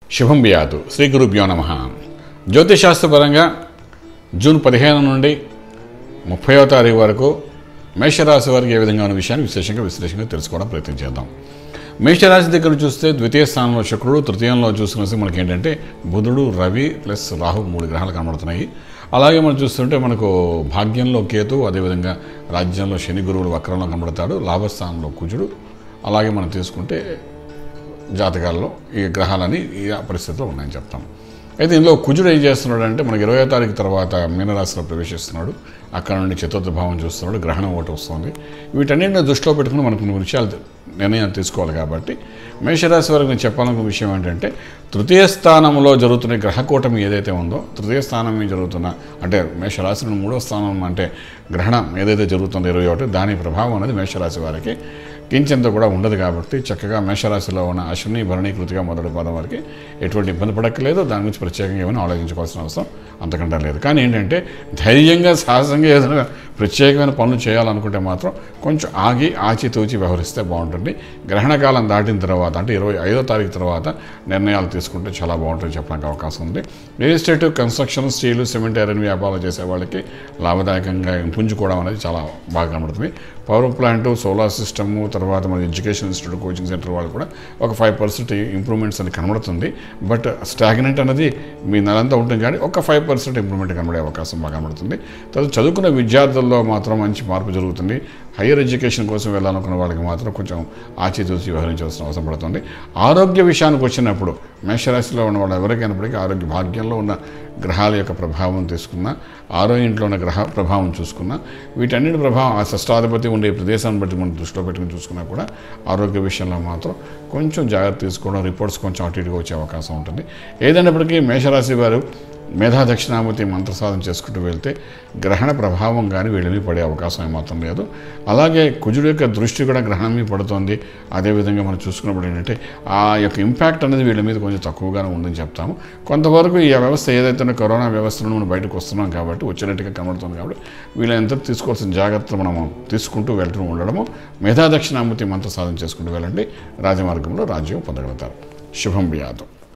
శుభం బియాదు శ్రీ గురుభ్యో నమ జ్యోతిశాస్త్రపరంగా జూన్ పదిహేను నుండి ముప్పైవ తారీఖు వరకు మేషరాశి వారికి ఏ విధంగా ఉన్న విషయాన్ని విశేషంగా విశ్లేషంగా తెలుసుకోవడం ప్రయత్నం చేద్దాం మేషరాశి దగ్గర చూస్తే ద్వితీయ స్థానంలో శుక్రుడు తృతీయంలో చూసుకునేసి మనకి ఏంటంటే బుధుడు రవి ప్లస్ రాహు మూడు గ్రహాలు కనబడుతున్నాయి అలాగే మనం చూస్తుంటే మనకు భాగ్యంలో కేతు అదేవిధంగా రాజ్యంలో శని గురువులు వక్రంలో కనబడతాడు లాభస్థానంలో కుజుడు అలాగే మనం తీసుకుంటే జాతకాల్లో ఈ గ్రహాలని ఈ పరిస్థితిలో ఉన్నాయని చెప్తాం అయితే ఇందులో కుజుడు ఏం చేస్తున్నాడు అంటే మనకి ఇరవై తారీఖు తర్వాత మీనరాశిలో ప్రవేశిస్తున్నాడు అక్కడ నుండి చతుర్థ భావం చూస్తున్నాడు గ్రహణం ఒకటి వస్తుంది వీటన్నింటిని దృష్టిలో పెట్టుకుని మనకు కొన్ని విషయాలు నిర్ణయం తీసుకోవాలి కాబట్టి మేషరాశి వారికి నేను చెప్పాలనుకున్న విషయం ఏంటంటే తృతీయ స్థానంలో జరుగుతున్న గ్రహకూటమి ఏదైతే ఉందో తృతీయ స్థానం మీద జరుగుతున్న అంటే మేషరాశి నుండి మూడో స్థానం అంటే గ్రహణం ఏదైతే జరుగుతుందో ఇరవై ఒకటి దాని ప్రభావం అనేది మేషరాశి వారికి కించెంత కూడా ఉండదు కాబట్టి చక్కగా మేషరాశిలో ఉన్న అశ్విని భరణి కృతిగా మొదటి పదం వరకు ఎటువంటి ఇబ్బంది పడక్కలేదు దాని గురించి ప్రత్యేకంగా ఏమైనా ఆలోచించుకోవాల్సిన అవసరం అంతకంటే లేదు కానీ ఏంటంటే ధైర్యంగా సాహసంగా ఏదైనా ప్రత్యేకమైన పనులు చేయాలనుకుంటే మాత్రం కొంచెం ఆగి ఆచితూచి వ్యవహరిస్తే బాగుంటుంది గ్రహణ కాలం దాటిన తర్వాత అంటే ఇరవై ఐదో తారీఖు తర్వాత నిర్ణయాలు తీసుకుంటే చాలా బాగుంటుంది చెప్పడానికి అవకాశం ఉంది real estate construction steel cement iron వ్యాపారాలు చేసే వాళ్ళకి లాభదాయకంగా పుంజుకోవడం అనేది చాలా బాగా కనబడుతుంది పవర్ ప్లాంట్ సోలార్ సిస్టము తర్వాత మన ఎడ్యుకేషన్ ఇన్స్టిట్యూట్ కోచింగ్ సెంటర్ వాళ్ళు కూడా ఒక ఫైవ్ పర్సెంట్ ఇంప్రూవ్మెంట్స్ అని కనబడుతుంది బట్ స్టాగ్నెంట్ అనేది మీ నెలంతా ఉంటుంది కానీ ఒక ఫైవ్ పర్సెంట్ ఇంప్రూవ్మెంట్ కనబడే అవకాశం బాగా కనబడుతుంది తర్వాత చదువుకున్న విద్యార్థుల్లో మాత్రం మంచి మార్పు జరుగుతుంది హయ్యర్ ఎడ్యుకేషన్ కోసం వెళ్ళాలనుకున్న వాళ్ళకి మాత్రం కొంచెం ఆచితూచి వ్యవహరించాల్సిన అవసరం పడుతుంది ఆరోగ్య విషయానికి వచ్చినప్పుడు మేషరాశిలో ఉన్న వాళ్ళు ఎవరికైనప్పటికీ ఆరోగ్య భాగ్యంలో ఉన్న గ్రహాల యొక్క ప్రభావం తీసుకున్నా ఆరో ఇంట్లో ఉన్న గ్రహ ప్రభావం చూసుకున్నా వీటన్నిటి ప్రభావం ఆ షష్టాధిపతి ఉండే ప్రదేశాన్ని బట్టి మనం దృష్టిలో పెట్టుకుని చూసుకున్నా కూడా ఆరోగ్య విషయంలో మాత్రం కొంచెం జాగ్రత్త తీసుకోవడం రిపోర్ట్స్ కొంచెం అటు ఇటుగా వచ్చే అవకాశం ఉంటుంది ఏదైనప్పటికీ మేషరాశి వారు మేధా దక్షిణామూర్తి మంత్రసాధన చేసుకుంటూ వెళ్తే గ్రహణ ప్రభావం కానీ వీళ్ళ మీద పడే అవకాశం ఏమాత్రం లేదు అలాగే కుజుడు యొక్క దృష్టి కూడా గ్రహణం మీద పడుతుంది అదేవిధంగా మనం చూసుకున్నప్పుడు ఏంటంటే ఆ యొక్క ఇంపాక్ట్ అనేది వీళ్ళ మీద కొంచెం తక్కువగానే ఉందని చెప్తాము కొంతవరకు ఈ వ్యవస్థ ఏదైతే ఉన్న కరోనా వ్యవస్థ నుండి మనం బయటకు వస్తున్నాం కాబట్టి వచ్చినట్టుగా కనబడుతుంది కాబట్టి వీళ్ళంతా తీసుకోవాల్సిన జాగ్రత్తలు మనము తీసుకుంటూ వెళ్తూ ఉండడము మేధా దక్షిణామూర్తి మంత్ర సాధన చేసుకుంటూ వెళ్ళండి రాజమార్గంలో రాజ్యం పొందగలుగుతారు శుభం వ్యాధం